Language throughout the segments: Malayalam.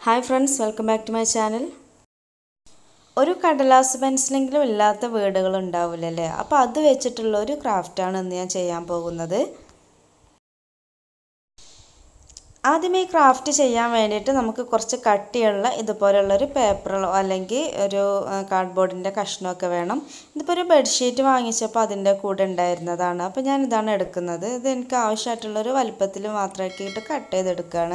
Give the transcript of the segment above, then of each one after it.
hi friends welcome back to my channel ഒരു കടലാസ് പെൻസിലെങ്കിലും ഇല്ലാത്ത വീടുകൾ ഉണ്ടാവില്ലല്ലേ അപ്പോൾ അത് വെച്ചിട്ടുള്ള ഒരു ക്രാഫ്റ്റാണ് ഇന്ന് ഞാൻ ചെയ്യാൻ പോകുന്നത് ആദ്യം ഈ ക്രാഫ്റ്റ് ചെയ്യാൻ വേണ്ടിയിട്ട് നമുക്ക് കുറച്ച് കട്ടിയുള്ള ഇതുപോലുള്ളൊരു പേപ്പറോ അല്ലെങ്കിൽ ഒരു കാർഡ്ബോർഡിൻ്റെ കഷ്ണമൊക്കെ വേണം ഇതിപ്പോൾ ഒരു ബെഡ്ഷീറ്റ് വാങ്ങിച്ചപ്പോൾ അതിൻ്റെ കൂടെ ഉണ്ടായിരുന്നതാണ് അപ്പോൾ ഞാൻ ഇതാണ് എടുക്കുന്നത് ഇത് എനിക്ക് ആവശ്യമായിട്ടുള്ളൊരു വലുപ്പത്തിൽ മാത്രമാക്കിയിട്ട് കട്ട് ചെയ്തെടുക്കുകയാണ്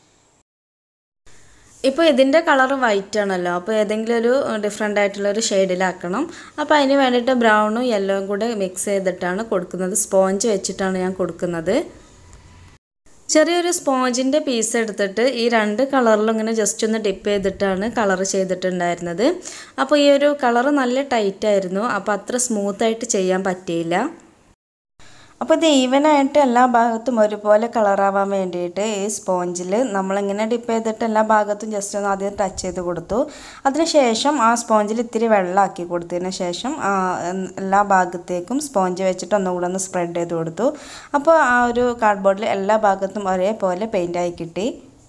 ഇപ്പോൾ ഇതിൻ്റെ കളർ വൈറ്റ് ആണല്ലോ അപ്പോൾ ഏതെങ്കിലും ഒരു ഡിഫറെൻ്റ് ആയിട്ടുള്ള ഒരു ഷെയ്ഡിലാക്കണം അപ്പോൾ അതിന് വേണ്ടിയിട്ട് ബ്രൗണും യെല്ലോയും കൂടെ മിക്സ് ചെയ്തിട്ടാണ് കൊടുക്കുന്നത് സ്പോഞ്ച് വെച്ചിട്ടാണ് ഞാൻ കൊടുക്കുന്നത് ചെറിയൊരു സ്പോഞ്ചിൻ്റെ പീസ് എടുത്തിട്ട് ഈ രണ്ട് കളറിലും ഇങ്ങനെ ജസ്റ്റ് ഒന്ന് ഡിപ്പ് ചെയ്തിട്ടാണ് കളർ ചെയ്തിട്ടുണ്ടായിരുന്നത് അപ്പോൾ ഈ ഒരു കളർ നല്ല ടൈറ്റ് ആയിരുന്നു അപ്പോൾ അത്ര സ്മൂത്തായിട്ട് ചെയ്യാൻ പറ്റിയില്ല അപ്പോൾ ഇത് ഈവനായിട്ട് എല്ലാ ഭാഗത്തും ഒരുപോലെ കളറാവാൻ വേണ്ടിയിട്ട് ഈ സ്പോഞ്ചിൽ നമ്മളിങ്ങനെ ഡിപ്പ് ചെയ്തിട്ട് എല്ലാ ഭാഗത്തും ജസ്റ്റ് ഒന്ന് ആദ്യം ടച്ച് ചെയ്ത് കൊടുത്തു അതിനുശേഷം ആ സ്പോഞ്ചിൽ ഇത്തിരി വെള്ളമാക്കി കൊടുത്തതിന് ശേഷം എല്ലാ ഭാഗത്തേക്കും സ്പോഞ്ച് വെച്ചിട്ട് ഒന്നുകൂടെ ഒന്ന് സ്പ്രെഡ് ചെയ്ത് കൊടുത്തു അപ്പോൾ ആ ഒരു കാർഡ്ബോർഡിൽ എല്ലാ ഭാഗത്തും ഒരേപോലെ പെയിൻ്റായി കിട്ടി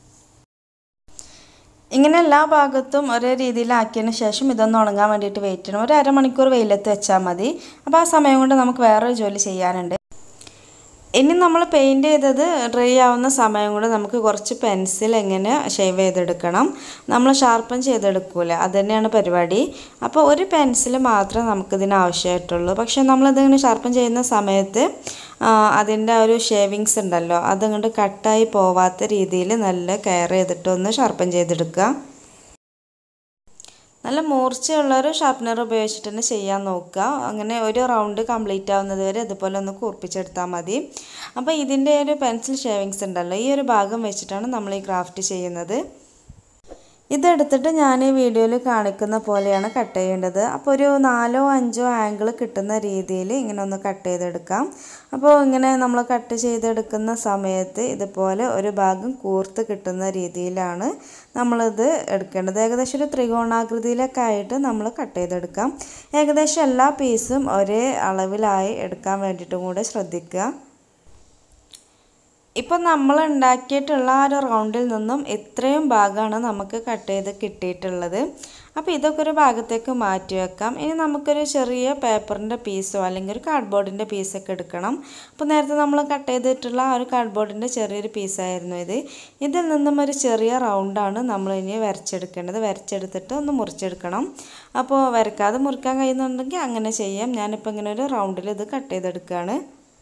ഇങ്ങനെ എല്ലാ ഭാഗത്തും ഒരേ രീതിയിലാക്കിയതിന് ശേഷം ഇതൊന്ന് ഉണങ്ങാൻ വേണ്ടിയിട്ട് വെയിറ്റ് ചെയ്യണം ഒരു അരമണിക്കൂർ വെയിലത്ത് വെച്ചാൽ മതി അപ്പോൾ ആ സമയം കൊണ്ട് നമുക്ക് വേറൊരു ജോലി ചെയ്യാനുണ്ട് ഇനി നമ്മൾ പെയിൻറ്റ് ചെയ്തത് ഡ്രൈ ആവുന്ന സമയം കൂടെ നമുക്ക് കുറച്ച് പെൻസിൽ എങ്ങനെ ഷേവ് ചെയ്തെടുക്കണം നമ്മൾ ഷാർപ്പൻ ചെയ്തെടുക്കൂല അത് തന്നെയാണ് പരിപാടി അപ്പോൾ ഒരു പെൻസിൽ മാത്രമേ നമുക്കിതിന് ആവശ്യമായിട്ടുള്ളൂ പക്ഷേ നമ്മളിതിങ്ങനെ ഷാർപ്പൻ ചെയ്യുന്ന സമയത്ത് അതിൻ്റെ ഒരു ഷേവിങ്സ് ഉണ്ടല്ലോ അതങ്ങോട്ട് കട്ടായി പോവാത്ത രീതിയിൽ നല്ല കെയർ ചെയ്തിട്ട് ഒന്ന് ഷാർപ്പൻ ചെയ്തെടുക്കുക നല്ല മൂർച്ചയുള്ള ഒരു ഷാർപ്പനർ ഉപയോഗിച്ചിട്ട് തന്നെ ചെയ്യാൻ നോക്കുക അങ്ങനെ ഒരു റൗണ്ട് കംപ്ലീറ്റ് ആവുന്നത് വരെ ഇതുപോലെ ഒന്ന് കൂർപ്പിച്ചെടുത്താൽ മതി അപ്പോൾ ഇതിൻ്റെ ഒരു പെൻസിൽ ഷേവിങ്സ് ഉണ്ടല്ലോ ഈ ഒരു ഭാഗം വെച്ചിട്ടാണ് നമ്മൾ ഈ ക്രാഫ്റ്റ് ചെയ്യുന്നത് ഇതെടുത്തിട്ട് ഞാൻ ഈ വീഡിയോയിൽ കാണിക്കുന്ന പോലെയാണ് കട്ട് ചെയ്യേണ്ടത് അപ്പോൾ ഒരു നാലോ അഞ്ചോ ആംഗിൾ കിട്ടുന്ന രീതിയിൽ ഇങ്ങനെ ഒന്ന് കട്ട് ചെയ്തെടുക്കാം അപ്പോൾ ഇങ്ങനെ നമ്മൾ കട്ട് ചെയ്തെടുക്കുന്ന സമയത്ത് ഇതുപോലെ ഒരു ഭാഗം കൂർത്ത് കിട്ടുന്ന രീതിയിലാണ് നമ്മളിത് എടുക്കേണ്ടത് ഏകദേശം ഒരു ത്രികോണാകൃതിയിലൊക്കെ ആയിട്ട് നമ്മൾ കട്ട് ചെയ്തെടുക്കാം ഏകദേശം എല്ലാ പീസും ഒരേ അളവിലായി എടുക്കാൻ വേണ്ടിയിട്ടും കൂടെ ശ്രദ്ധിക്കുക ഇപ്പം നമ്മൾ ഉണ്ടാക്കിയിട്ടുള്ള ആ ഒരു റൗണ്ടിൽ നിന്നും ഇത്രയും ഭാഗമാണ് നമുക്ക് കട്ട് ചെയ്ത് കിട്ടിയിട്ടുള്ളത് അപ്പോൾ ഇതൊക്കെ ഒരു ഭാഗത്തേക്ക് മാറ്റി വെക്കാം ഇനി നമുക്കൊരു ചെറിയ പേപ്പറിൻ്റെ പീസോ അല്ലെങ്കിൽ ഒരു കാർഡ്ബോർഡിൻ്റെ പീസൊക്കെ എടുക്കണം അപ്പോൾ നേരത്തെ നമ്മൾ കട്ട് ചെയ്തിട്ടുള്ള ആ ഒരു കാർഡ്ബോർഡിൻ്റെ ചെറിയൊരു പീസായിരുന്നു ഇത് ഇതിൽ നിന്നും ഒരു ചെറിയ റൗണ്ടാണ് നമ്മൾ ഇനി വരച്ചെടുക്കേണ്ടത് വരച്ചെടുത്തിട്ട് ഒന്ന് മുറിച്ചെടുക്കണം അപ്പോൾ വരക്കാതെ മുറിക്കാൻ കഴിയുന്നുണ്ടെങ്കിൽ അങ്ങനെ ചെയ്യാം ഞാനിപ്പോൾ ഇങ്ങനെ ഒരു റൗണ്ടിൽ ഇത് കട്ട് ചെയ്തെടുക്കുകയാണ്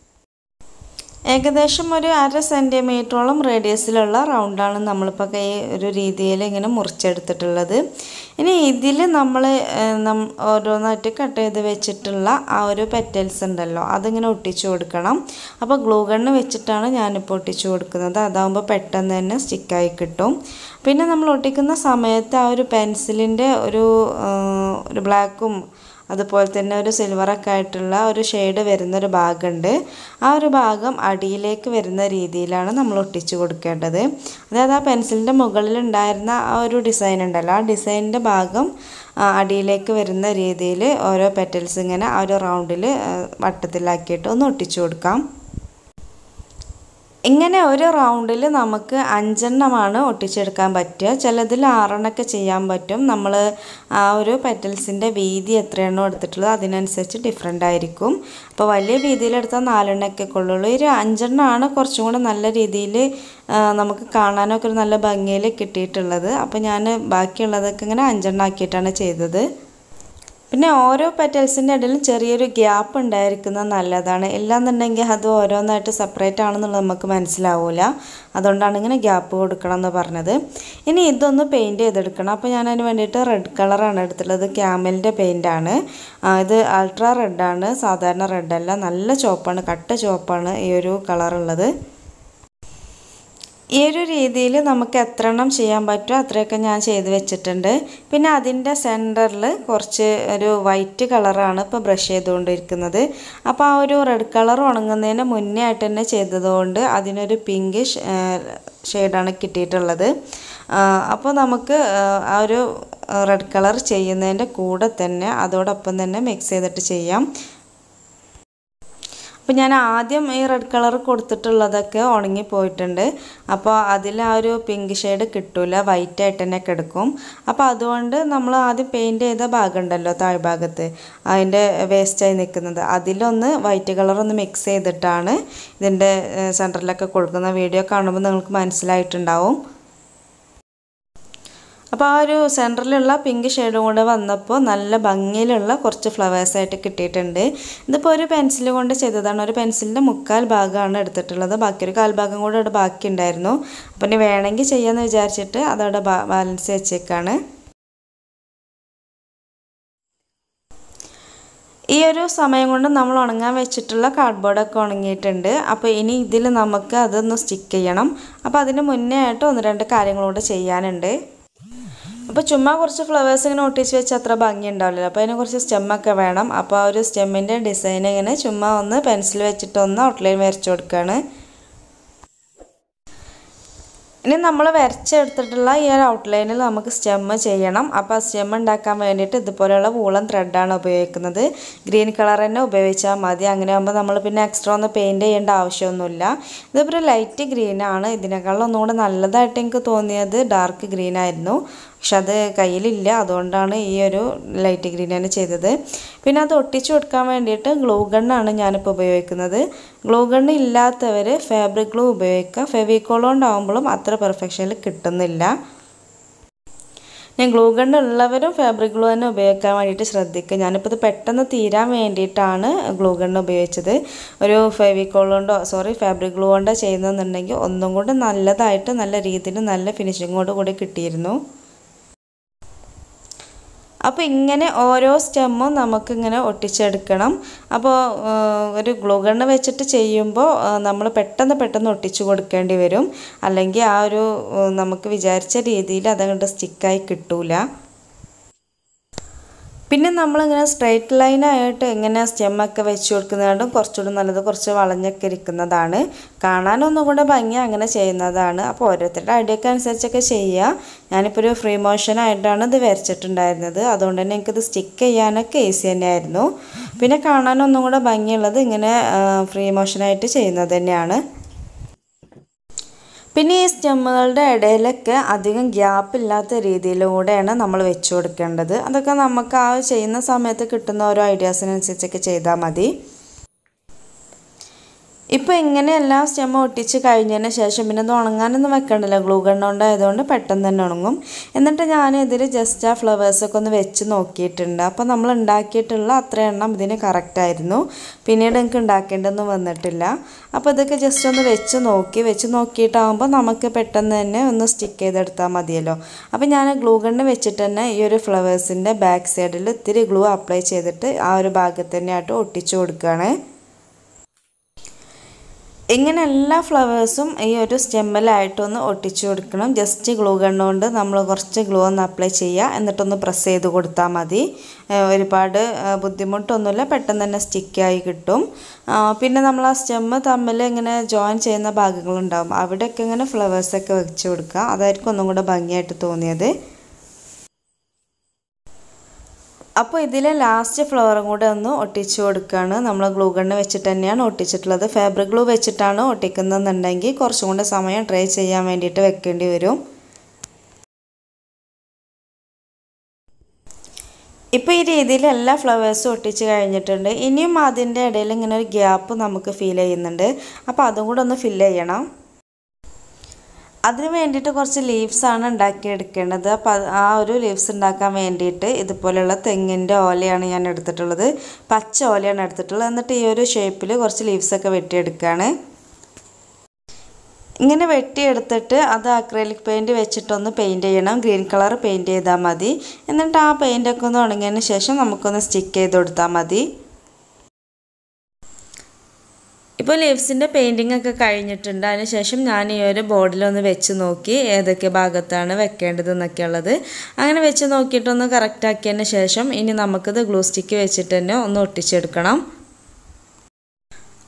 ഏകദേശം ഒരു അര സെൻറ്റിമീറ്ററോളം റേഡിയസിലുള്ള റൗണ്ടാണ് നമ്മളിപ്പോൾ കൈ ഒരു രീതിയിൽ ഇങ്ങനെ മുറിച്ചെടുത്തിട്ടുള്ളത് ഇനി ഇതിൽ നമ്മൾ ഓരോന്നായിട്ട് കട്ട് ചെയ്ത് വെച്ചിട്ടുള്ള ആ ഒരു പെറ്റൽസ് ഉണ്ടല്ലോ അതിങ്ങനെ ഒട്ടിച്ചു കൊടുക്കണം അപ്പോൾ ഗ്ലൂ ഗണ്ണ് വെച്ചിട്ടാണ് ഞാനിപ്പോൾ ഒട്ടിച്ചു കൊടുക്കുന്നത് അതാകുമ്പോൾ പെട്ടെന്ന് തന്നെ സ്റ്റിക്കായി കിട്ടും പിന്നെ നമ്മൾ ഒട്ടിക്കുന്ന സമയത്ത് ആ ഒരു പെൻസിലിൻ്റെ ഒരു ഒരു ബ്ലാക്കും അതുപോലെ തന്നെ ഒരു സിൽവറൊക്കെ ആയിട്ടുള്ള ഒരു ഷെയ്ഡ് വരുന്നൊരു ഭാഗമുണ്ട് ആ ഒരു ഭാഗം അടിയിലേക്ക് വരുന്ന രീതിയിലാണ് നമ്മൾ ഒട്ടിച്ചു കൊടുക്കേണ്ടത് അതായത് ആ പെൻസിലിൻ്റെ മുകളിൽ ഉണ്ടായിരുന്ന ആ ഒരു ഡിസൈൻ ഉണ്ടല്ലോ ആ ഡിസൈനിൻ്റെ ഭാഗം അടിയിലേക്ക് വരുന്ന രീതിയിൽ ഓരോ പെറ്റൽസ് ഇങ്ങനെ ആ ഒരു റൗണ്ടിൽ വട്ടത്തിലാക്കിയിട്ട് ഒന്ന് ഒട്ടിച്ചു കൊടുക്കാം ഇങ്ങനെ ഒരു റൗണ്ടിൽ നമുക്ക് അഞ്ചെണ്ണമാണ് ഒട്ടിച്ചെടുക്കാൻ പറ്റുക ചിലതിൽ ആറെണ്ണമൊക്കെ ചെയ്യാൻ പറ്റും നമ്മൾ ആ ഒരു പെറ്റൽസിൻ്റെ വീതി എത്രയാണോ എടുത്തിട്ടുള്ളത് അതിനനുസരിച്ച് ഡിഫറെൻ്റ് ആയിരിക്കും അപ്പോൾ വലിയ വീതിയിലെടുത്താൽ നാലെണ്ണമൊക്കെ കൊള്ളുള്ളൂ ഒരു അഞ്ചെണ്ണമാണ് കുറച്ചും കൂടെ നല്ല രീതിയിൽ നമുക്ക് കാണാനൊക്കെ ഒരു നല്ല ഭംഗിയിൽ കിട്ടിയിട്ടുള്ളത് അപ്പോൾ ഞാൻ ബാക്കിയുള്ളതൊക്കെ ഇങ്ങനെ അഞ്ചെണ്ണം ആക്കിയിട്ടാണ് ചെയ്തത് പിന്നെ ഓരോ പെറ്റൽസിൻ്റെ ഇടയിലും ചെറിയൊരു ഗ്യാപ്പ് ഉണ്ടായിരിക്കുന്നത് നല്ലതാണ് ഇല്ലാന്നുണ്ടെങ്കിൽ അത് ഓരോന്നായിട്ട് സെപ്പറേറ്റ് ആണെന്നുള്ളത് നമുക്ക് മനസ്സിലാവില്ല അതുകൊണ്ടാണ് ഇങ്ങനെ ഗ്യാപ്പ് കൊടുക്കണം എന്ന് പറഞ്ഞത് ഇനി ഇതൊന്ന് പെയിൻറ്റ് ചെയ്തെടുക്കണം അപ്പോൾ ഞാൻ അതിന് വേണ്ടിയിട്ട് റെഡ് കളറാണ് എടുത്തിട്ടുള്ളത് ക്യാമലിൻ്റെ പെയിൻ്റാണ് ഇത് അൾട്രാ റെഡാണ് സാധാരണ റെഡല്ല നല്ല ചുവപ്പാണ് കട്ട ചുവപ്പാണ് ഈ ഒരു കളറുള്ളത് ഈ ഒരു രീതിയിൽ നമുക്ക് എത്ര എണ്ണം ചെയ്യാൻ പറ്റുമോ അത്രയൊക്കെ ഞാൻ ചെയ്ത് വെച്ചിട്ടുണ്ട് പിന്നെ അതിൻ്റെ സെൻറ്ററിൽ കുറച്ച് ഒരു വൈറ്റ് കളറാണ് ഇപ്പോൾ ബ്രഷ് ചെയ്തുകൊണ്ടിരിക്കുന്നത് അപ്പോൾ ആ ഒരു റെഡ് കളർ ഉണങ്ങുന്നതിന് മുന്നേ ആയിട്ട് തന്നെ ചെയ്തതുകൊണ്ട് അതിനൊരു പിങ്കിഷ് ഷെയ്ഡാണ് കിട്ടിയിട്ടുള്ളത് അപ്പോൾ നമുക്ക് ആ ഒരു റെഡ് കളർ ചെയ്യുന്നതിൻ്റെ കൂടെ തന്നെ അതോടൊപ്പം തന്നെ മിക്സ് ചെയ്തിട്ട് ചെയ്യാം അപ്പോൾ ഞാൻ ആദ്യം ഈ റെഡ് കളർ കൊടുത്തിട്ടുള്ളതൊക്കെ ഉണങ്ങി പോയിട്ടുണ്ട് അപ്പോൾ അതിൽ ആ ഒരു പിങ്ക് ഷെയ്ഡ് കിട്ടില്ല വൈറ്റ് ആയിട്ട് തന്നെ കിടക്കും അപ്പോൾ അതുകൊണ്ട് നമ്മൾ ആദ്യം പെയിൻറ്റ് ചെയ്ത ഭാഗം ഉണ്ടല്ലോ താഴ്ഭാഗത്ത് അതിൻ്റെ വേസ്റ്റായി നിൽക്കുന്നത് അതിലൊന്ന് വൈറ്റ് കളർ ഒന്ന് മിക്സ് ചെയ്തിട്ടാണ് ഇതിൻ്റെ സെൻറ്ററിലൊക്കെ കൊടുക്കുന്ന വീഡിയോ കാണുമ്പോൾ നിങ്ങൾക്ക് മനസ്സിലായിട്ടുണ്ടാവും അപ്പോൾ ആ ഒരു സെൻറ്ററിലുള്ള പിങ്ക് ഷെയ്ഡും കൂടെ വന്നപ്പോൾ നല്ല ഭംഗിയിലുള്ള കുറച്ച് ഫ്ലവേഴ്സായിട്ട് കിട്ടിയിട്ടുണ്ട് ഇതിപ്പോൾ ഒരു പെൻസിൽ കൊണ്ട് ചെയ്തതാണ് ഒരു പെൻസിലിൻ്റെ മുക്കാൽ ഭാഗമാണ് എടുത്തിട്ടുള്ളത് ബാക്കി ഒരു കാൽ ഭാഗം കൂടെ അവിടെ ബാക്കി ഉണ്ടായിരുന്നു അപ്പോൾ ഇനി വേണമെങ്കിൽ ചെയ്യാമെന്ന് വിചാരിച്ചിട്ട് അതവിടെ ബാലൻസ് വെച്ചേക്കാണ് ഈ ഒരു സമയം കൊണ്ട് നമ്മൾ ഉണങ്ങാൻ വെച്ചിട്ടുള്ള കാർഡ്ബോർഡൊക്കെ ഉണങ്ങിയിട്ടുണ്ട് അപ്പോൾ ഇനി ഇതിൽ നമുക്ക് അതൊന്ന് സ്റ്റിക്ക് ചെയ്യണം അപ്പോൾ അതിന് മുന്നേ ആയിട്ട് ഒന്ന് രണ്ട് കാര്യങ്ങളൂടെ ചെയ്യാനുണ്ട് അപ്പോൾ ചുമ്മാ കുറച്ച് ഫ്ലവേഴ്സ് ഇങ്ങനെ ഒട്ടിച്ച് വെച്ച് അത്ര ഭംഗി ഉണ്ടാവില്ലല്ലോ അപ്പോൾ അതിന് കുറച്ച് സ്റ്റെമ്മൊക്കെ വേണം അപ്പോൾ ആ ഒരു സ്റ്റെമ്മിൻ്റെ ഡിസൈൻ ഇങ്ങനെ ചുമ്മാ ഒന്ന് പെൻസിൽ വെച്ചിട്ട് ഒന്ന് ഔട്ട്ലൈൻ വരച്ചു കൊടുക്കുകയാണ് ഇനി നമ്മൾ വരച്ചെടുത്തിട്ടുള്ള ഈ ഒരു ഔട്ട്ലൈനിൽ നമുക്ക് സ്റ്റെമ്മ് ചെയ്യണം അപ്പോൾ ആ സ്റ്റെമ്മ് ഉണ്ടാക്കാൻ വേണ്ടിയിട്ട് ഇതുപോലെയുള്ള വൂളൻ ത്രെഡാണ് ഉപയോഗിക്കുന്നത് ഗ്രീൻ കളർ തന്നെ ഉപയോഗിച്ചാൽ മതി അങ്ങനെ ആകുമ്പോൾ നമ്മൾ പിന്നെ എക്സ്ട്രാ ഒന്ന് പെയിൻറ്റ് ചെയ്യേണ്ട ആവശ്യമൊന്നുമില്ല ഇതിപ്പോൾ ഒരു ലൈറ്റ് ഗ്രീനാണ് ഇതിനേക്കാളും ഒന്നുകൂടെ നല്ലതായിട്ട് എനിക്ക് തോന്നിയത് ഡാർക്ക് ഗ്രീൻ ആയിരുന്നു പക്ഷെ അത് കയ്യിലില്ല അതുകൊണ്ടാണ് ഈ ഒരു ലൈറ്റ് ഗ്രീൻ തന്നെ ചെയ്തത് പിന്നെ അത് ഒട്ടിച്ചു കൊടുക്കാൻ വേണ്ടിയിട്ട് ഗ്ലൂ ഗണ്ണാണ് ഞാനിപ്പോൾ ഉപയോഗിക്കുന്നത് ഗ്ലൂ ഗണ്ണ് ഇല്ലാത്തവർ ഫാബ്രിക് ഗ്ലൂ ഉപയോഗിക്കുക ഫെവിക്കോൾ കൊണ്ടാകുമ്പോഴും അത്ര പെർഫെക്ഷനിൽ കിട്ടുന്നില്ല ഞാൻ ഗ്ലൂ ഗണ്ണ് ഉള്ളവരും ഫാബ്രിക് ഗ്ലൂ തന്നെ ഉപയോഗിക്കാൻ വേണ്ടിയിട്ട് ശ്രദ്ധിക്കുക ഞാനിപ്പോൾ ഇത് പെട്ടെന്ന് തീരാൻ വേണ്ടിയിട്ടാണ് ഗ്ലൂ ഗണ്ണ് ഉപയോഗിച്ചത് ഒരു ഫെവിക്കോൾ കൊണ്ടോ സോറി ഫാബ്രിക് ഗ്ലൂ കൊണ്ടോ ചെയ്യുന്നതെന്നുണ്ടെങ്കിൽ ഒന്നും കൂടെ നല്ലതായിട്ട് നല്ല രീതിയിൽ നല്ല ഫിനിഷിങ്ങോട് കൂടി കിട്ടിയിരുന്നു അപ്പോൾ ഇങ്ങനെ ഓരോ സ്റ്റെമ്മും നമുക്കിങ്ങനെ ഒട്ടിച്ചെടുക്കണം അപ്പോൾ ഒരു ഗ്ലൂ ഗണ്ണ് വെച്ചിട്ട് ചെയ്യുമ്പോൾ നമ്മൾ പെട്ടെന്ന് പെട്ടെന്ന് ഒട്ടിച്ചു കൊടുക്കേണ്ടി വരും അല്ലെങ്കിൽ ആ ഒരു നമുക്ക് വിചാരിച്ച രീതിയിൽ അതങ്ങോട്ട് സ്റ്റിക്കായി കിട്ടൂല പിന്നെ നമ്മളിങ്ങനെ സ്ട്രൈറ്റ് ലൈനായിട്ട് എങ്ങനെ സ്റ്റെമ്മൊക്കെ വെച്ച് കൊടുക്കുന്നതുകൊണ്ടും കുറച്ചുകൂടി നല്ലത് കുറച്ച് വളഞ്ഞൊക്കെ ഇരിക്കുന്നതാണ് കാണാനൊന്നും കൂടെ ഭംഗി അങ്ങനെ ചെയ്യുന്നതാണ് അപ്പോൾ ഓരോരുത്തരുടെ ഐഡിയക്ക് അനുസരിച്ചൊക്കെ ചെയ്യുക ഞാനിപ്പോൾ ഒരു ഫ്രീ മോഷനായിട്ടാണ് ഇത് വരച്ചിട്ടുണ്ടായിരുന്നത് അതുകൊണ്ട് തന്നെ എനിക്കിത് സ്റ്റിക്ക് ചെയ്യാനൊക്കെ ഈസി തന്നെയായിരുന്നു പിന്നെ കാണാനൊന്നും കൂടെ ഭംഗിയുള്ളത് ഇങ്ങനെ ഫ്രീ മോഷനായിട്ട് ചെയ്യുന്നത് തന്നെയാണ് പിന്നെ ഈ സ്റ്റെമ്മുകളുടെ ഇടയിലൊക്കെ അധികം ഗ്യാപ്പ് ഇല്ലാത്ത രീതിയിലൂടെയാണ് നമ്മൾ വെച്ച് കൊടുക്കേണ്ടത് അതൊക്കെ നമുക്ക് ആ ചെയ്യുന്ന സമയത്ത് കിട്ടുന്ന ഓരോ ഐഡിയാസിനനുസരിച്ചൊക്കെ ചെയ്താൽ മതി ഇപ്പോൾ ഇങ്ങനെ എല്ലാ സ്റ്റെമ്മ് ഒട്ടിച്ച് കഴിഞ്ഞതിന് ശേഷം പിന്നെ അത് ഉണങ്ങാനൊന്നും വെക്കണ്ടല്ലോ ഗ്ലൂ ഗണ്ണുകൊണ്ടായതുകൊണ്ട് പെട്ടെന്ന് തന്നെ ഉണങ്ങും എന്നിട്ട് ഞാൻ ഇതിൽ ജസ്റ്റ് ആ ഫ്ലവേഴ്സൊക്കെ ഒന്ന് വെച്ച് നോക്കിയിട്ടുണ്ട് അപ്പോൾ നമ്മൾ ഉണ്ടാക്കിയിട്ടുള്ള അത്ര എണ്ണം ഇതിന് കറക്റ്റായിരുന്നു പിന്നീട് എനിക്ക് ഉണ്ടാക്കേണ്ടതൊന്നും വന്നിട്ടില്ല അപ്പോൾ ഇതൊക്കെ ജസ്റ്റ് ഒന്ന് വെച്ച് നോക്കി വെച്ച് നോക്കിയിട്ടാകുമ്പോൾ നമുക്ക് പെട്ടെന്ന് തന്നെ ഒന്ന് സ്റ്റിക്ക് ചെയ്തെടുത്താൽ മതിയല്ലോ അപ്പോൾ ഞാൻ ഗ്ലൂ ഗണ്ണ് വെച്ചിട്ട് തന്നെ ഈ ഒരു ഫ്ലവേഴ്സിൻ്റെ ബാക്ക് സൈഡിൽ ഇത്തിരി ഗ്ലൂ അപ്ലൈ ചെയ്തിട്ട് ആ ഒരു ഭാഗത്ത് തന്നെയായിട്ട് ഒട്ടിച്ചു കൊടുക്കുകയാണ് ഇങ്ങനെ എല്ലാ ഫ്ലവേഴ്സും ഈ ഒരു സ്റ്റെമ്മിലായിട്ടൊന്ന് ഒട്ടിച്ചു കൊടുക്കണം ജസ്റ്റ് ഗ്ലൂ കൊണ്ട് നമ്മൾ കുറച്ച് ഗ്ലൂ ഒന്ന് അപ്ലൈ ചെയ്യുക എന്നിട്ടൊന്ന് പ്രസ് ചെയ്ത് കൊടുത്താൽ മതി ഒരുപാട് ബുദ്ധിമുട്ടൊന്നുമില്ല പെട്ടെന്ന് തന്നെ സ്റ്റിക്കായി കിട്ടും പിന്നെ നമ്മൾ ആ സ്റ്റെമ്മ് തമ്മിൽ ഇങ്ങനെ ജോയിൻ ചെയ്യുന്ന ഭാഗങ്ങളുണ്ടാകും അവിടെയൊക്കെ ഇങ്ങനെ ഫ്ലവേഴ്സൊക്കെ വെച്ച് കൊടുക്കുക അതായിരിക്കും ഒന്നും കൂടെ ഭംഗിയായിട്ട് തോന്നിയത് അപ്പോൾ ഇതിലെ ലാസ്റ്റ് ഫ്ലവറും കൂടെ ഒന്ന് ഒട്ടിച്ചു കൊടുക്കുകയാണ് നമ്മൾ ഗ്ലൂ ഗണ്ണ് വെച്ചിട്ട് തന്നെയാണ് ഒട്ടിച്ചിട്ടുള്ളത് ഫാബ്രിക് ഗ്ലൂ വെച്ചിട്ടാണ് ഒട്ടിക്കുന്നതെന്നുണ്ടെങ്കിൽ കുറച്ചും കൂടെ സമയം ട്രൈ ചെയ്യാൻ വേണ്ടിയിട്ട് വെക്കേണ്ടി വരും ഇപ്പോൾ ഈ രീതിയിൽ എല്ലാ ഫ്ലവേഴ്സും ഒട്ടിച്ച് കഴിഞ്ഞിട്ടുണ്ട് ഇനിയും അതിൻ്റെ ഇടയിൽ ഇങ്ങനെ ഒരു ഗ്യാപ്പ് നമുക്ക് ഫീൽ ചെയ്യുന്നുണ്ട് അപ്പോൾ അതും കൂടെ ഒന്ന് ഫില്ല് ചെയ്യണം അതിന് വേണ്ടിയിട്ട് കുറച്ച് ലീവ്സാണ് ഉണ്ടാക്കിയെടുക്കേണ്ടത് അപ്പോൾ ആ ഒരു ലീവ്സ് ഉണ്ടാക്കാൻ വേണ്ടിയിട്ട് ഇതുപോലെയുള്ള തെങ്ങിൻ്റെ ഓലയാണ് ഞാൻ എടുത്തിട്ടുള്ളത് പച്ച ഓലയാണ് എടുത്തിട്ടുള്ളത് എന്നിട്ട് ഈ ഒരു ഷേപ്പിൽ കുറച്ച് ലീവ്സൊക്കെ വെട്ടിയെടുക്കുകയാണ് ഇങ്ങനെ വെട്ടിയെടുത്തിട്ട് അത് അക്രലിക് പെയിൻറ്റ് വെച്ചിട്ടൊന്ന് പെയിൻറ്റ് ചെയ്യണം ഗ്രീൻ കളർ പെയിൻറ്റ് ചെയ്താൽ മതി എന്നിട്ട് ആ പെയിൻറ്റൊക്കെ ഒന്ന് ഉണങ്ങിയതിന് ശേഷം നമുക്കൊന്ന് സ്റ്റിക്ക് ചെയ്ത് കൊടുത്താൽ മതി ഇപ്പോൾ ലീവ്സിൻ്റെ പെയിൻറ്റിംഗ് ഒക്കെ കഴിഞ്ഞിട്ടുണ്ട് അതിനുശേഷം ഞാൻ ഈ ഒരു ബോർഡിലൊന്ന് വെച്ച് നോക്കി ഏതൊക്കെ ഭാഗത്താണ് വെക്കേണ്ടത് എന്നൊക്കെ ഉള്ളത് അങ്ങനെ വെച്ച് നോക്കിയിട്ടൊന്ന് കറക്റ്റ് ആക്കിയതിന് ശേഷം ഇനി നമുക്കിത് ഗ്ലൂ സ്റ്റിക്ക് വെച്ചിട്ട് തന്നെ ഒന്ന് ഒട്ടിച്ചെടുക്കണം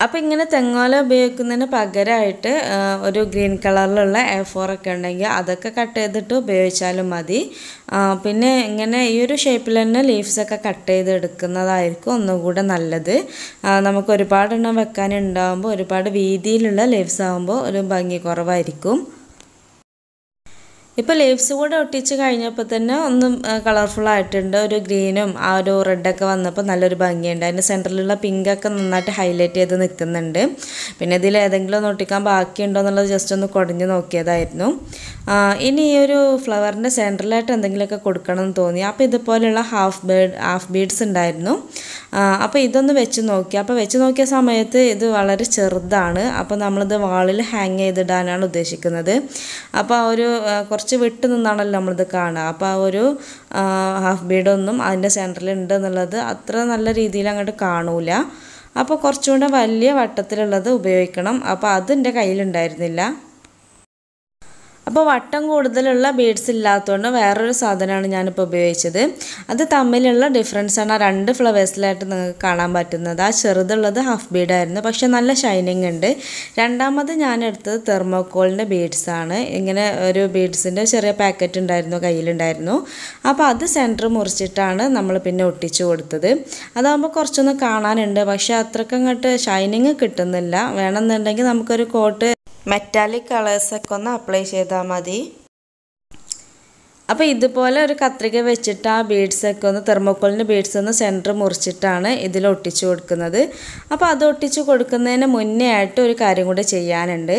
അപ്പോൾ ഇങ്ങനെ തെങ്ങോല ഉപയോഗിക്കുന്നതിന് പകരമായിട്ട് ആ, ഒരു ഗ്രീൻ കളറിലുള്ള എ ഫോർ ഒക്കെ ഉണ്ടെങ്കിൽ അതൊക്കെ കട്ട് ചെയ്തിട്ട് ഉപയോഗിച്ചാലും മതി ആ, പിന്നെ ഇങ്ങനെ ഈ ഒരു ഷേപ്പിൽ തന്നെ ലീവ്സ് ഒക്കെ കട്ട് ചെയ്ത് എടുക്കുന്നതായിരിക്കും ഒന്നുകൂടെ നല്ലത് ആ, നമുക്ക് ഒരുപാടെണ്ണം വെക്കാനുണ്ടാകുമ്പോൾ ഒരുപാട് വീതിയിലുള്ള ലീവ്സ് ആകുമ്പോൾ ഒരു ഭംഗി കുറവായിരിക്കും ഇപ്പോൾ ലീവ്സ് കൂടെ ഒട്ടിച്ച് കഴിഞ്ഞപ്പോൾ തന്നെ ഒന്നും കളർഫുൾ ആയിട്ടുണ്ട് ഒരു ഗ്രീനും ആ ഒരു റെഡൊക്കെ വന്നപ്പോൾ നല്ലൊരു ഭംഗിയുണ്ട് അതിൻ്റെ സെൻറ്ററിലുള്ള പിങ്കൊക്കെ നന്നായിട്ട് ഹൈലൈറ്റ് ചെയ്ത് നിൽക്കുന്നുണ്ട് പിന്നെ ഇതിൽ ഏതെങ്കിലും ഒന്ന് ഒട്ടിക്കാൻ ബാക്കിയുണ്ടോ എന്നുള്ളത് ജസ്റ്റ് ഒന്ന് കുടഞ്ഞ് നോക്കിയതായിരുന്നു ആ, ഇനി ഈ ഒരു ഫ്ലവറിൻ്റെ സെൻറ്ററിലായിട്ട് എന്തെങ്കിലുമൊക്കെ കൊടുക്കണം എന്ന് തോന്നി അപ്പോൾ ഇതുപോലെയുള്ള ഹാഫ് ബേഡ് ഹാഫ് ബീഡ്സ് ഉണ്ടായിരുന്നു ആ, അപ്പോൾ ഇതൊന്ന് വെച്ച് നോക്കി അപ്പോൾ വെച്ച് നോക്കിയ സമയത്ത് ഇത് വളരെ ചെറുതാണ് അപ്പോൾ നമ്മളിത് വാളിൽ ഹാങ് ചെയ്തിടാനാണ് ഉദ്ദേശിക്കുന്നത് അപ്പോൾ ആ ഒരു ആ, കുറച്ച് വിട്ട് നിന്നാണല്ലോ നമ്മളിത് കാണുക അപ്പോൾ ആ ഒരു ആ, ഹാഫ് ബീഡൊന്നും അതിൻ്റെ സെൻറ്ററിൽ ഉണ്ട് എന്നുള്ളത് അത്ര നല്ല രീതിയിൽ അങ്ങോട്ട് കാണൂല അപ്പോൾ കുറച്ചുകൂടെ വലിയ വട്ടത്തിലുള്ളത് ഉപയോഗിക്കണം അപ്പോൾ അത് എൻ്റെ കയ്യിലുണ്ടായിരുന്നില്ല അപ്പോൾ വട്ടം കൂടുതലുള്ള ബീഡ്സ് ഇല്ലാത്തതുകൊണ്ട് വേറൊരു സാധനമാണ് ഞാനിപ്പോൾ ഉപയോഗിച്ചത് അത് തമ്മിലുള്ള ഡിഫറൻസ് ആണ് ആ രണ്ട് ഫ്ലവേഴ്സിലായിട്ട് നിങ്ങൾക്ക് കാണാൻ പറ്റുന്നത് ആ ചെറുതുള്ളത് ഹാഫ് ബീഡായിരുന്നു പക്ഷെ നല്ല ഷൈനിങ് ഉണ്ട് രണ്ടാമത് ഞാൻ എടുത്തത് തെർമോക്കോളിൻ്റെ ബീഡ്സ് ആണ് ഇങ്ങനെ ഒരു ബീഡ്സിൻ്റെ ചെറിയ പാക്കറ്റ് ഉണ്ടായിരുന്നു കയ്യിലുണ്ടായിരുന്നു അപ്പോൾ അത് സെൻറ്റർ മുറിച്ചിട്ടാണ് നമ്മൾ പിന്നെ ഒട്ടിച്ചു കൊടുത്തത് അതാകുമ്പോൾ കുറച്ചൊന്ന് കാണാനുണ്ട് പക്ഷെ അത്രയ്ക്ക് അങ്ങോട്ട് ഷൈനിങ് കിട്ടുന്നില്ല വേണമെന്നുണ്ടെങ്കിൽ നമുക്കൊരു കോട്ട് മെറ്റാലിക് കളേഴ്സൊക്കെ ഒന്ന് അപ്ലൈ ചെയ്താൽ മതി അപ്പോൾ ഇതുപോലെ ഒരു കത്രിക വെച്ചിട്ട് ആ ബീഡ്സൊക്കെ ഒന്ന് തെർമോക്കോളിൻ്റെ ബീഡ്സ് ഒന്ന് സെൻറ്റർ മുറിച്ചിട്ടാണ് ഇതിൽ ഒട്ടിച്ചു കൊടുക്കുന്നത് അപ്പോൾ അത് ഒട്ടിച്ചു കൊടുക്കുന്നതിന് മുന്നേ ആയിട്ട് ഒരു കാര്യം കൂടെ ചെയ്യാനുണ്ട്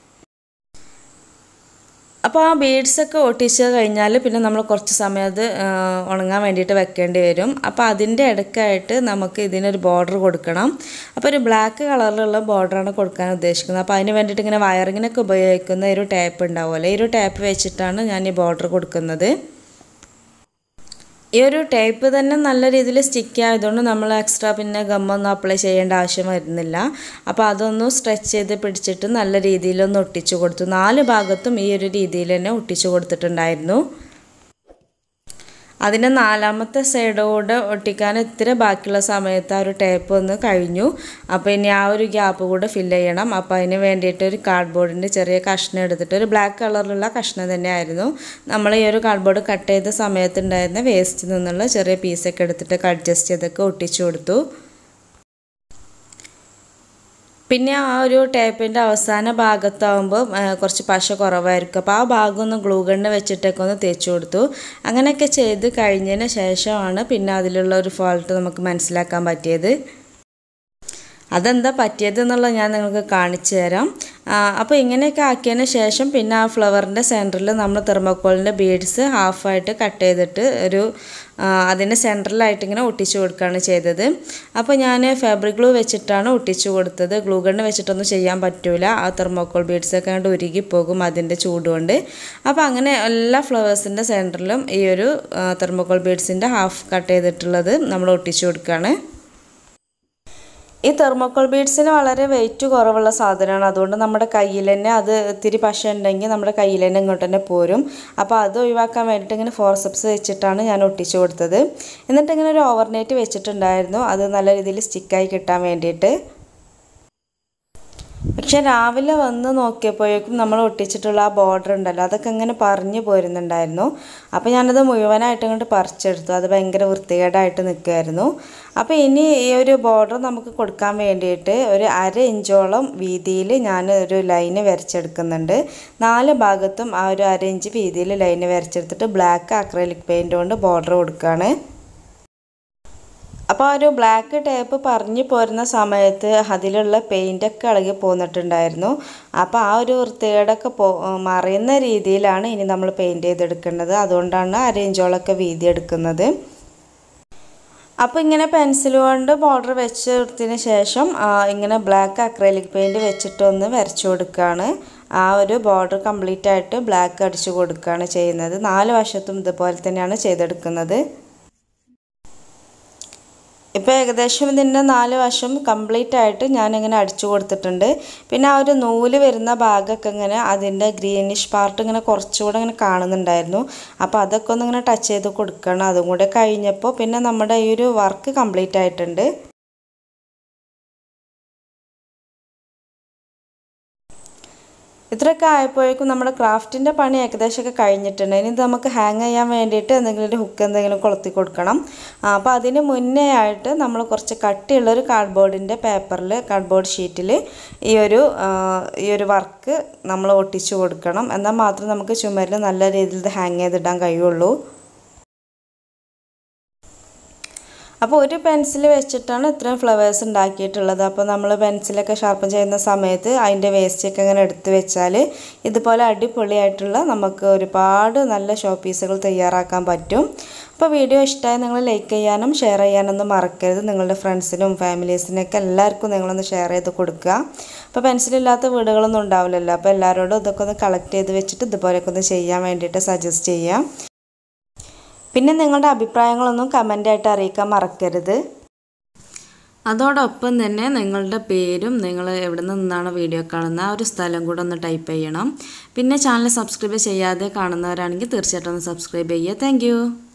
അപ്പോൾ ആ ബീഡ്സൊക്കെ ഒട്ടിച്ച് കഴിഞ്ഞാൽ പിന്നെ നമ്മൾ കുറച്ച് സമയം അത് ആ, ഉണങ്ങാൻ വേണ്ടിയിട്ട് വെക്കേണ്ടി വരും അപ്പോൾ അതിൻ്റെ ഇടയ്ക്കായിട്ട് നമുക്ക് ഇതിനൊരു ബോർഡർ കൊടുക്കണം അപ്പോൾ ഒരു ബ്ലാക്ക് കളറിലുള്ള ബോർഡറാണ് കൊടുക്കാൻ ഉദ്ദേശിക്കുന്നത് അപ്പോൾ അതിന് വേണ്ടിയിട്ട് ഇങ്ങനെ വയറിങ്ങിനൊക്കെ ഉപയോഗിക്കുന്ന ഒരു ടാപ്പ് ഉണ്ടാവുമല്ലോ ഈ ഒരു ടാപ്പ് വെച്ചിട്ടാണ് ഞാൻ ഈ ബോർഡർ കൊടുക്കുന്നത് ഈ ഒരു ടേപ്പ് തന്നെ നല്ല രീതിയിൽ സ്റ്റിക്ക് ആയതുകൊണ്ട് നമ്മൾ എക്സ്ട്രാ പിന്നെ ഗമ്മൊന്നും അപ്ലൈ ചെയ്യേണ്ട ആവശ്യം വരുന്നില്ല അപ്പോൾ അതൊന്ന് സ്ട്രെച്ച് ചെയ്ത് പിടിച്ചിട്ട് നല്ല രീതിയിലൊന്ന് ഒട്ടിച്ചു കൊടുത്തു നാല് ഭാഗത്തും ഈ ഒരു രീതിയിൽ തന്നെ ഒട്ടിച്ചു കൊടുത്തിട്ടുണ്ടായിരുന്നു അതിൻ്റെ നാലാമത്തെ സൈഡ് കൂടെ ഒട്ടിക്കാൻ ഇത്തിരി ബാക്കിയുള്ള സമയത്ത് ആ ഒരു ടേപ്പ് ഒന്ന് കഴിഞ്ഞു അപ്പോൾ ഇനി ആ ഒരു ഗ്യാപ്പ് കൂടെ ഫില്ല് ചെയ്യണം അപ്പോൾ അതിന് വേണ്ടിയിട്ട് ഒരു കാർഡ്ബോർഡിൻ്റെ ചെറിയ കഷ്ണം എടുത്തിട്ട് ഒരു ബ്ലാക്ക് കളറിലുള്ള കഷ്ണം തന്നെയായിരുന്നു നമ്മൾ ഈ ഒരു കാർഡ്ബോർഡ് കട്ട് ചെയ്ത സമയത്തുണ്ടായിരുന്ന വേസ്റ്റിൽ നിന്നുള്ള ചെറിയ പീസൊക്കെ എടുത്തിട്ട് അഡ്ജസ്റ്റ് ചെയ്തൊക്കെ ഒട്ടിച്ചു കൊടുത്തു പിന്നെ ആ ഒരു ടേപ്പിൻ്റെ അവസാന ഭാഗത്താവുമ്പോൾ കുറച്ച് പശ കുറവായിരിക്കും അപ്പോൾ ആ ഭാഗം ഒന്ന് ഗ്ലൂ ഗണ്ണ് വെച്ചിട്ടൊക്കെ ഒന്ന് തേച്ച് കൊടുത്തു അങ്ങനെയൊക്കെ ചെയ്ത് കഴിഞ്ഞതിന് ശേഷമാണ് പിന്നെ അതിലുള്ള ഒരു ഫോൾട്ട് നമുക്ക് മനസ്സിലാക്കാൻ പറ്റിയത് അതെന്താ പറ്റിയത് എന്നുള്ളത് ഞാൻ നിങ്ങൾക്ക് കാണിച്ചു തരാം അപ്പോൾ ഇങ്ങനെയൊക്കെ ആക്കിയതിന് ശേഷം പിന്നെ ആ ഫ്ലവറിൻ്റെ സെൻറ്ററിൽ നമ്മൾ തെർമോക്കോളിൻ്റെ ബീഡ്സ് ഹാഫായിട്ട് കട്ട് ചെയ്തിട്ട് ഒരു ആ, അതിൻ്റെ സെൻറ്ററിലായിട്ട് ഇങ്ങനെ ഒട്ടിച്ചു കൊടുക്കുകയാണ് ചെയ്തത് അപ്പോൾ ഞാൻ ഫാബ്രിക് ഗ്ലൂ വെച്ചിട്ടാണ് ഒട്ടിച്ചു കൊടുത്തത് ഗ്ലൂ ഗണ്ണ് വെച്ചിട്ടൊന്നും ചെയ്യാൻ പറ്റൂല ആ തെർമോക്കോൾ ബീഡ്സൊക്കെ കണ്ട് ഉരുകിപ്പോകും അതിൻ്റെ ചൂടുകൊണ്ട് അപ്പോൾ അങ്ങനെ എല്ലാ ഫ്ലവേഴ്സിൻ്റെ സെൻറ്ററിലും ഈ ഒരു തെർമോക്കോൾ ബീഡ്സിൻ്റെ ഹാഫ് കട്ട് ചെയ്തിട്ടുള്ളത് നമ്മൾ ഒട്ടിച്ചു കൊടുക്കുകയാണ് ഈ തെർമോക്കോൾ ബീഡ്സിന് വളരെ വെയിറ്റ് കുറവുള്ള സാധനമാണ് അതുകൊണ്ട് നമ്മുടെ കയ്യിൽ തന്നെ അത് ഇത്തിരി പശ ഉണ്ടെങ്കിൽ നമ്മുടെ കയ്യിൽ തന്നെ ഇങ്ങോട്ട് തന്നെ പോരും അപ്പോൾ അത് ഒഴിവാക്കാൻ വേണ്ടിയിട്ട് ഇങ്ങനെ ഫോർസെപ്സ് വെച്ചിട്ടാണ് ഞാൻ ഒട്ടിച്ചു കൊടുത്തത് എന്നിട്ട് ഇങ്ങനെ ഒരു ഓവർനൈറ്റ് വെച്ചിട്ടുണ്ടായിരുന്നു അത് നല്ല രീതിയിൽ സ്റ്റിക്കായി കിട്ടാൻ വേണ്ടിയിട്ട് പക്ഷെ രാവിലെ വന്ന് നോക്കിയപ്പോഴേക്കും നമ്മൾ ഒട്ടിച്ചിട്ടുള്ള ആ ബോർഡർ ഉണ്ടല്ലോ അതൊക്കെ ഇങ്ങനെ പറഞ്ഞു പോരുന്നുണ്ടായിരുന്നു അപ്പോൾ ഞാനത് മുഴുവനായിട്ട് ഇങ്ങോട്ട് പറിച്ചെടുത്തു അത് ഭയങ്കര വൃത്തികേടായിട്ട് നിൽക്കുമായിരുന്നു അപ്പോൾ ഇനി ഈ ഒരു ബോർഡർ നമുക്ക് കൊടുക്കാൻ വേണ്ടിയിട്ട് ഒരു അര ഇഞ്ചോളം വീതിയിൽ ഞാൻ ഒരു ലൈന് വരച്ചെടുക്കുന്നുണ്ട് നാല് ഭാഗത്തും ആ ഒരു അര ഇഞ്ച് വീതിയിൽ ലൈന് വരച്ചെടുത്തിട്ട് ബ്ലാക്ക് അക്രലിക് പെയിൻറ് കൊണ്ട് ബോർഡർ കൊടുക്കുകയാണ് അപ്പോൾ ആ ഒരു ബ്ലാക്ക് ടേപ്പ് പറഞ്ഞു പോരുന്ന സമയത്ത് അതിലുള്ള പെയിൻ്റൊക്കെ ഇളകി പോന്നിട്ടുണ്ടായിരുന്നു അപ്പോൾ ആ ഒരു വൃത്തികേടൊക്കെ പോ മറയുന്ന രീതിയിലാണ് ഇനി നമ്മൾ പെയിൻറ് ചെയ്തെടുക്കേണ്ടത് അതുകൊണ്ടാണ് അരയിഞ്ചോളൊക്കെ വീതി എടുക്കുന്നത് അപ്പോൾ ഇങ്ങനെ പെൻസിൽ കൊണ്ട് ബോർഡർ വെച്ച് കൊടുത്തതിന് ശേഷം ആ, ഇങ്ങനെ ബ്ലാക്ക് അക്രലിക് പെയിൻറ് വെച്ചിട്ടൊന്ന് വരച്ചു കൊടുക്കുകയാണ് ആ ഒരു ബോർഡർ കംപ്ലീറ്റ് ആയിട്ട് ബ്ലാക്ക് അടിച്ചു കൊടുക്കുകയാണ് ചെയ്യുന്നത് നാല് വശത്തും ഇതുപോലെ തന്നെയാണ് ചെയ്തെടുക്കുന്നത് ഇപ്പോൾ ഏകദേശം ഇതിൻ്റെ നാല് വശം കംപ്ലീറ്റ് ആയിട്ട് ഞാനിങ്ങനെ അടിച്ചു കൊടുത്തിട്ടുണ്ട് പിന്നെ ആ ഒരു നൂല് വരുന്ന ഭാഗമൊക്കെ ഇങ്ങനെ അതിൻ്റെ ഗ്രീനിഷ് പാർട്ട് ഇങ്ങനെ കുറച്ചുകൂടെ ഇങ്ങനെ കാണുന്നുണ്ടായിരുന്നു അപ്പോൾ അതൊക്കെ ഒന്ന് ഇങ്ങനെ ടച്ച് ചെയ്ത് കൊടുക്കണം അതും കൂടെ കഴിഞ്ഞപ്പോൾ പിന്നെ നമ്മുടെ ഈ ഒരു വർക്ക് കംപ്ലീറ്റ് ആയിട്ടുണ്ട് ഇത്രയൊക്കെ ആയപ്പോഴേക്കും നമ്മുടെ ക്രാഫ്റ്റിൻ്റെ പണി ഏകദേശമൊക്കെ കഴിഞ്ഞിട്ടുണ്ട് ഇനി ഇത് നമുക്ക് ഹാങ് ചെയ്യാൻ വേണ്ടിയിട്ട് എന്തെങ്കിലും ഒരു ഹുക്ക് എന്തെങ്കിലും കൊളുത്തി കൊടുക്കണം ആ, അപ്പോൾ അതിന് മുന്നേ ആയിട്ട് നമ്മൾ കുറച്ച് കട്ടിയുള്ളൊരു കാർഡ്ബോർഡിൻ്റെ പേപ്പറിൽ കാർഡ്ബോർഡ് ഷീറ്റിൽ ഈ ഒരു ആ, ഈ ഒരു വർക്ക് നമ്മൾ ഒട്ടിച്ചു കൊടുക്കണം എന്നാൽ മാത്രം നമുക്ക് ചുമരിൽ നല്ല രീതിയിൽ ഇത് ഹാങ് ചെയ്തിടാൻ കഴിയുള്ളൂ അപ്പോൾ ഒരു പെൻസിൽ വെച്ചിട്ടാണ് ഇത്രയും ഫ്ലവേഴ്സ് ഉണ്ടാക്കിയിട്ടുള്ളത് അപ്പോൾ നമ്മൾ പെൻസിലൊക്കെ ഷാർപ്പൻ ചെയ്യുന്ന സമയത്ത് അതിൻ്റെ വേസ്റ്റൊക്കെ ഇങ്ങനെ എടുത്ത് വെച്ചാൽ ഇതുപോലെ അടിപൊളിയായിട്ടുള്ള നമുക്ക് ഒരുപാട് നല്ല ഷോ പീസുകൾ തയ്യാറാക്കാൻ പറ്റും അപ്പോൾ വീഡിയോ ഇഷ്ടമായി നിങ്ങൾ ലൈക്ക് ചെയ്യാനും ഷെയർ ചെയ്യാനൊന്നും മറക്കരുത് നിങ്ങളുടെ ഫ്രണ്ട്സിനും ഫാമിലീസിനൊക്കെ എല്ലാവർക്കും നിങ്ങളൊന്ന് ഷെയർ ചെയ്ത് കൊടുക്കുക അപ്പോൾ പെൻസിലില്ലാത്ത വീടുകളൊന്നും ഉണ്ടാവില്ലല്ലോ അപ്പോൾ എല്ലാവരോടും ഇതൊക്കെ ഒന്ന് കളക്ട് ചെയ്ത് വെച്ചിട്ട് ഇതുപോലെയൊക്കെ ഒന്ന് ചെയ്യാൻ വേണ്ടിയിട്ട് സജസ്റ്റ് ചെയ്യാം പിന്നെ നിങ്ങളുടെ അഭിപ്രായങ്ങളൊന്നും കമൻ്റായിട്ട് അറിയിക്കാൻ മറക്കരുത് അതോടൊപ്പം തന്നെ നിങ്ങളുടെ പേരും നിങ്ങൾ എവിടെ നിന്നാണ് വീഡിയോ കാണുന്ന ആ ഒരു സ്ഥലം കൂടെ ഒന്ന് ടൈപ്പ് ചെയ്യണം പിന്നെ ചാനൽ സബ്സ്ക്രൈബ് ചെയ്യാതെ കാണുന്നവരാണെങ്കിൽ തീർച്ചയായിട്ടും ഒന്ന് സബ്സ്ക്രൈബ് ചെയ്യുക താങ്ക്